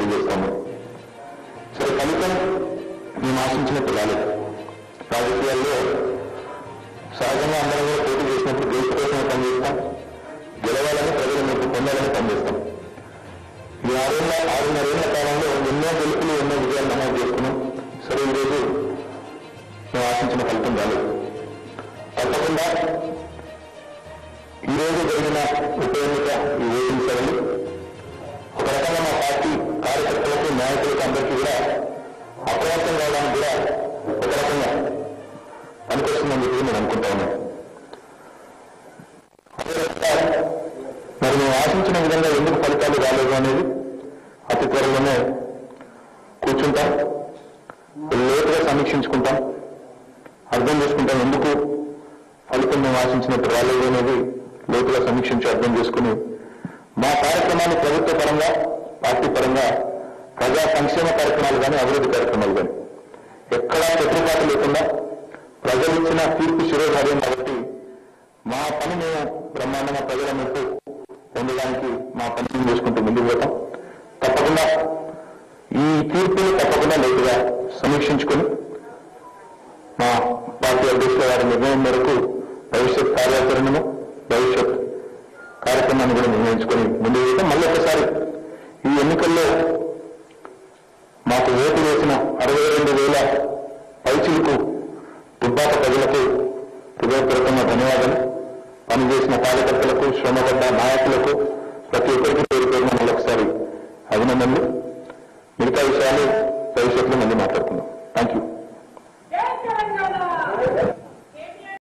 తెలియజేస్తాము సరే ఫలితం మేము ఆశించినట్టు రాలేదు రాజకీయాల్లో సహజంగా అందరం కూడా పోటీ చేసినప్పుడు దేశ కోసమే పనిచేస్తాం గెలవాలని ప్రజల మెప్పు పొందాలని పనిచేస్తాం ఈ ఆరేళ్ల ఆరున్నరేళ్ల కాలంలో ఎన్నో గెలుపులు ఎన్నో విజయాలు నమోదు చేసుకున్నాం సరే ఈరోజు మేము ఆశించిన ఫలితం రాలేదు తప్పకుండా ఈ రోజు జరిగిన ఉప ఎన్నిక ఈ ఓటింగ్ సభలు ఒక రకంగా మా పార్టీ కార్యకర్తలకు నాయకులకు అందరికీ కూడా అప్రమత్తం కావడానికి కూడా ఒక రకంగా పనికొస్తుందని చెప్పి నేను అనుకుంటా ఉన్నాను అదే రకంగా మరి మేము ఆశించిన విధంగా ఎందుకు ఫలితాలు రాలేదు అనేది అతి త్వరలోనే కూర్చుంటాం లోతుగా సమీక్షించుకుంటాం అర్థం చేసుకుంటాం ఎందుకు ఫలితం మేము ఆశించినట్టు రాలేదు అనేది లోతుగా సమీక్షించి అర్థం చేసుకుని మా కార్యక్రమాలు ప్రభుత్వ పరంగా పార్టీ పరంగా ప్రజా సంక్షేమ కార్యక్రమాలు కానీ అభివృద్ధి కార్యక్రమాలు కానీ ఎక్కడా చెట్టుపాటు లేకుండా ప్రజలు ఇచ్చిన తీర్పు శిరోధార్యం కాబట్టి మా పని మేము బ్రహ్మాండంగా ప్రజల మెప్పు పొందడానికి మా పని మేము చేసుకుంటూ ముందుకు పోతాం తప్పకుండా ఈ తీర్పుని తప్పకుండా లోతుగా సమీక్షించుకొని మా పార్టీ అధ్యక్షుల వారి నిర్ణయం మేరకు భవిష్యత్ కార్యాచరణను భవిష్యత్ కార్యక్రమాన్ని కూడా నిర్ణయించుకొని ముందుకు వెళ్తాం మళ్ళీ ఒకసారి ఈ ఎన్నికల్లో మాకు ఓటు వేసిన అరవై రెండు వేల పైచిలకు దుబ్బాక ప్రజలకు హృదయపూర్వకంగా ధన్యవాదాలు పనిచేసిన కార్యకర్తలకు శ్రమపడ్డ నాయకులకు ప్రతి ఒక్కరికి పేరు పేరున మళ్ళీ ఒకసారి అభినందనలు మిగతా విషయాలు భవిష్యత్తులో మళ్ళీ మాట్లాడుకుందాం థ్యాంక్ యూ జై తెలంగాణ